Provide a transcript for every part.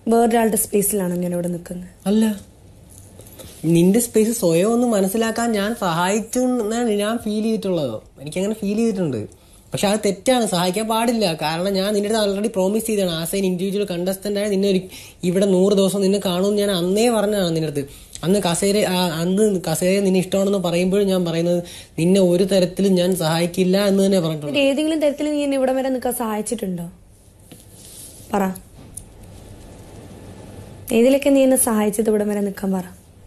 വേറൊരാളുടെ സ്പേസിലാണ് ഞാൻ ഇവിടെ നിൽക്കുന്നത് അല്ല നിന്റെ സ്പേസ് സ്വയം ഒന്ന് മനസ്സിലാക്കാൻ ഞാൻ സഹായിച്ചു എന്നാണ് ഞാൻ ഫീൽ ചെയ്തിട്ടുള്ളത് എനിക്കങ്ങനെ ഫീൽ ചെയ്തിട്ടുണ്ട് പക്ഷെ അത് തെറ്റാണ് സഹായിക്കാൻ പാടില്ല കാരണം ഞാൻ നിന്റെ അടുത്ത് ഓൾറെഡി പ്രോമിസ് ചെയ്തതാണ് ആസ് എൻ ഇൻഡിവിജ്വൽ കണ്ടസ്റ്റന്റ് ആയി നിന്നെ ഒരു ഇവിടെ നൂറ് ദിവസം നിന്നെ കാണുമെന്ന് ഞാൻ അന്നേ പറഞ്ഞതാണ് നിന്റെ അടുത്ത് അന്ന് കസേര ആ, അന്ന് കസേര നിന്നെ ഇഷ്ടമാണെന്ന് പറയുമ്പോഴും ഞാൻ പറയുന്നത് നിന്നെ ഒരു തരത്തിലും ഞാൻ സഹായിക്കില്ല എന്ന് തന്നെ പറഞ്ഞിട്ടുണ്ട് എന്നിട്ട് ഏതെങ്കിലും തരത്തിൽ നീ എന്നെ ഇവിടെ വരെ നിൽക്കാൻ സഹായിച്ചിട്ടുണ്ടോ പറ ഏതിലൊക്കെ നീ എന്നെ സഹായിച്ചത് ഇവിടെ വരെ നിൽക്കാൻ പറ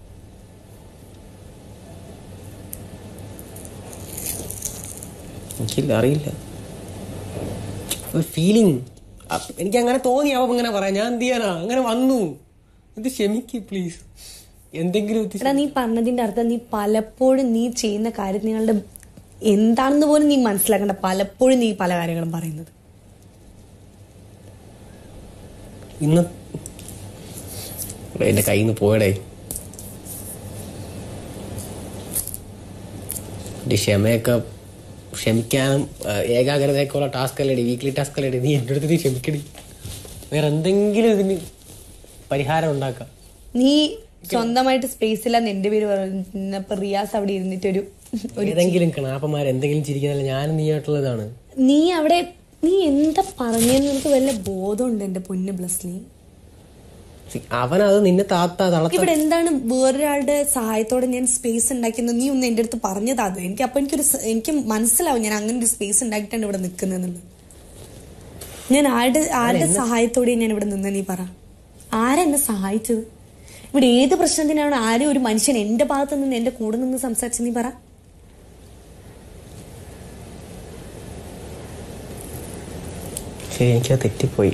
എനിക്കില്ല അറിയില്ല ഒരു ഫീലിംഗ് എനിക്ക് അങ്ങനെ തോന്നി അവ ഇങ്ങനെ പറയാം ഞാൻ എന്ത് ചെയ്യാനാ അങ്ങനെ വന്നു ഇത് ക്ഷമിക്ക് പ്ലീസ് എന്തെങ്കിലും ഇത് എടാ നീ പറഞ്ഞതിന്റെ അർത്ഥം നീ പലപ്പോഴും നീ ചെയ്യുന്ന കാര്യം നിങ്ങളുടെ എന്താണെന്ന് പോലും നീ മനസ്സിലാക്കണ്ട പലപ്പോഴും നീ പല കാര്യങ്ങളും പറയുന്നത് ഇന്ന് എന്റെ കയ്യിൽ നിന്ന് പോയടേ എന്റെ ക്ഷമയൊക്കെ ക്ഷമിക്കാനും ആ, ഏകാഗ്രതയൊക്കെ ഉള്ള ടാസ്ക് അല്ലേ വീക്ക്ലി ടാസ്ക് അല്ലേ നീ എൻ്റെ അടുത്ത് നീ ക്ഷമിക്കടി വേറെ എന്തെങ്കിലും ഇതിന് പരിഹാരം ഉണ്ടാക്കാം നീ സ്വന്തമായിട്ട് സ്പേസ് ഇല്ലാന്ന് എന്റെ പേര് പറഞ്ഞപ്പോ റിയാസ് അവിടെ ഇരുന്നിട്ട് ഒരു ഒരു ഏതെങ്കിലും കിണാപ്പന്മാർ എന്തെങ്കിലും ചിരിക്കുന്നില്ല ഞാനും നീയായിട്ടുള്ളതാണ് നീ അവിടെ നീ എന്താ പറഞ്ഞെന്ന് നിനക്ക് വല്ല ബോധമുണ്ട് എന്റെ പൊന്ന് ബ്ലസ്ലി അവനത് നിന്നെ താത്ത തളത്ത ഇവിടെ എന്താണ് വേറൊരാളുടെ സഹായത്തോടെ ഞാൻ സ്പേസ് ഉണ്ടാക്കുന്നത് നീ ഒന്ന് എന്റെ അടുത്ത് പറഞ്ഞതാ അത് എനിക്ക് അപ്പൊ എനിക്കൊരു സ- എനിക്ക് മനസ്സിലാവും ഞാൻ അങ്ങനെ ഒരു സ്പേസ് ഉണ്ടാക്കിയിട്ടാണ് ഇവിടെ നിൽക്കുന്നതെന്നുള്ളത് ഞാൻ ആരുടെ ആരുടെ സഹായത്തോടെ ഞാൻ ഇവിടെ നിന്ന് നീ പറ ആരെന്നെ സഹായിച്ചത് ഇവിടെ ഏത് പ്രശ്നത്തിനാണ് ആരും ഒരു മനുഷ്യൻ എന്റെ ഭാഗത്ത് നിന്ന് എന്റെ കൂടെ നിന്ന് സംസാരിച്ച് നീ പറ ശരി എനിക്കത് തെറ്റിപ്പോയി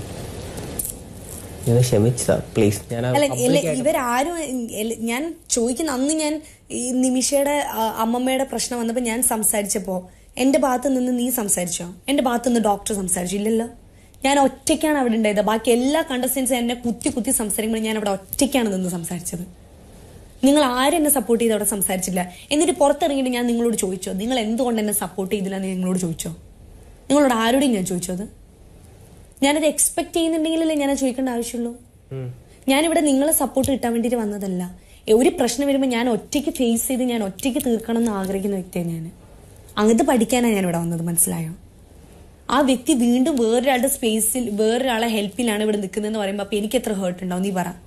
ഞാൻ ക്ഷമിച്ചതാ പ്ലീസ് ഞാൻ ആ അല്ല public ഇല്ല, ആയിട്ട് ഇവരാരും എല്ല- ഞാൻ ചോദിക്കുന്ന അന്ന് ഞാൻ ഈ നിമിഷയുടെ ആ, അമ്മമ്മയുടെ പ്രശ്നം വന്നപ്പോ ഞാൻ സംസാരിച്ചപ്പോ എന്റെ ഭാഗത്ത് നിന്ന് നീ സംസാരിച്ചോ എന്റെ ഭാഗത്ത് നിന്ന് ഡോക്ടർ സംസാരിച്ചു ഇല്ലല്ലോ ഞാൻ ഒറ്റയ്ക്കാണ് അവിടെ ഉണ്ടായത് ബാക്കി എല്ലാ കണ്ടസ്റ്റൻസും എന്നെ കുത്തി കുത്തി സംസാരിക്കുമ്പോൾ ഞാൻ അവിടെ ഒറ്റയ്ക്കാണ് നിന്ന് സംസാരിച്ചത് നിങ്ങൾ ആരും എന്നെ സപ്പോർട്ട് ചെയ്ത് അവിടെ സംസാരിച്ചില്ല എന്നിട്ട് പുറത്തിറങ്ങിയിട്ട് ഞാൻ നിങ്ങളോട് ചോദിച്ചോ നിങ്ങൾ എന്തുകൊണ്ട് എന്നെ സപ്പോർട്ട് ചെയ്തില്ല എന്ന് നിങ്ങളോട് ചോദിച്ചോ നിങ്ങളോട് ആരോടെയും ഞാൻ ചോദിച്ചത് ഞാനത് എക്സ്പെക്ട് ചെയ്യുന്നുണ്ടെങ്കിലല്ലേ ഞാൻ ചോദിക്കേണ്ട ആവശ്യമുള്ളൂ ഉം. ഞാനിവിടെ നിങ്ങളെ സപ്പോർട്ട് കിട്ടാൻ വേണ്ടിയിട്ട് വന്നതല്ല എ- ഒരു പ്രശ്നം വരുമ്പോൾ ഞാൻ ഒറ്റയ്ക്ക് ഫേസ് ചെയ്ത് ഞാൻ ഒറ്റയ്ക്ക് തീർക്കണം എന്ന് ആഗ്രഹിക്കുന്ന വ്യക്തിയാണ് ഞാൻ അങ്ങനത്തെ പഠിക്കാനാണ് ഞാൻ ഇവിടെ വന്നത് മനസ്സിലായോ ആ വ്യക്തി വീണ്ടും വേറൊരാളുടെ സ്പേസിൽ വേറൊരാളെ ഹെൽപ്പിലാണ് ഇവിടെ നിൽക്കുന്നതെന്ന് പറയുമ്പോൾ അപ്പൊ എനിക്ക് എത്ര ഹേർട്ട് ഉണ്ടാവും നീ പറ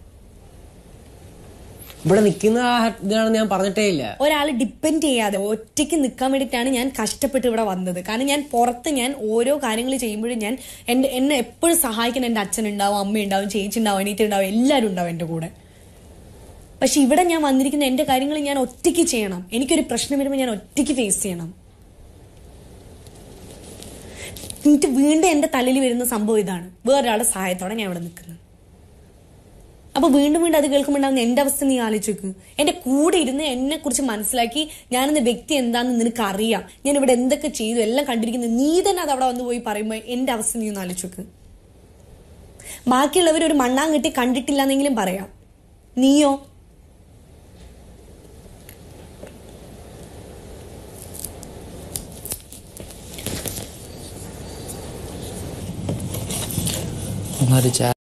ഇവിടെ നിൽക്കുന്ന ആ ഇതാണെന്ന് ഞാൻ പറഞ്ഞിട്ടേ ഇല്ല ഒരാൾ ഡിപ്പെൻഡ് ചെയ്യാതെ ഒറ്റയ്ക്ക് നിൽക്കാൻ വേണ്ടിയിട്ടാണ് ഞാൻ കഷ്ടപ്പെട്ട് ഇവിടെ വന്നത് കാരണം ഞാൻ പുറത്ത് ഞാൻ ഓരോ കാര്യങ്ങൾ ചെയ്യുമ്പോഴും ഞാൻ എൻ്റെ എന്നെ എപ്പോഴും സഹായിക്കാൻ എൻ്റെ അച്ഛനുണ്ടാവും അമ്മയുണ്ടാവും ചേച്ചി ഉണ്ടാവും അനീത്തി ഉണ്ടാവും എല്ലാവരും ഉണ്ടാവും എൻ്റെ കൂടെ പക്ഷെ ഇവിടെ ഞാൻ വന്നിരിക്കുന്ന എൻ്റെ കാര്യങ്ങൾ ഞാൻ ഒറ്റയ്ക്ക് ചെയ്യണം എനിക്കൊരു പ്രശ്നം വരുമ്പോൾ ഞാൻ ഒറ്റയ്ക്ക് ഫേസ് ചെയ്യണം എന്നിട്ട് വീണ്ടും എൻ്റെ തലയിൽ വരുന്ന സംഭവം ഇതാണ് വേറൊരാളുടെ സഹായത്തോടെ ഞാൻ ഇവിടെ നിൽക്കുന്നത് അപ്പൊ വീണ്ടും വീണ്ടും അത് കേൾക്കുമ്പോൾ ഉണ്ടാകുന്ന എന്റെ അവസ്ഥ നീ ആലോചിച്ച് നോക്ക് എന്റെ കൂടെ ഇരുന്ന് എന്നെ കുറിച്ച് മനസ്സിലാക്കി ഞാനെന്ന വ്യക്തി എന്താണെന്ന് നിനക്ക് അറിയാം ഞാൻ ഇവിടെ എന്തൊക്കെ ചെയ്തു എല്ലാം കണ്ടിരിക്കുന്നത് നീ തന്നെ അത് അവിടെ വന്ന് പോയി പറയുമ്പോൾ എന്റെ അവസ്ഥ നീ ഒന്ന് ആലോചിച്ച് നോക്ക് ബാക്കിയുള്ളവർ ഒരു മണ്ണാങ്കെട്ടി കണ്ടിട്ടില്ല എന്നെങ്കിലും പറയാം നീയോ ഒന്നൊരു ചാ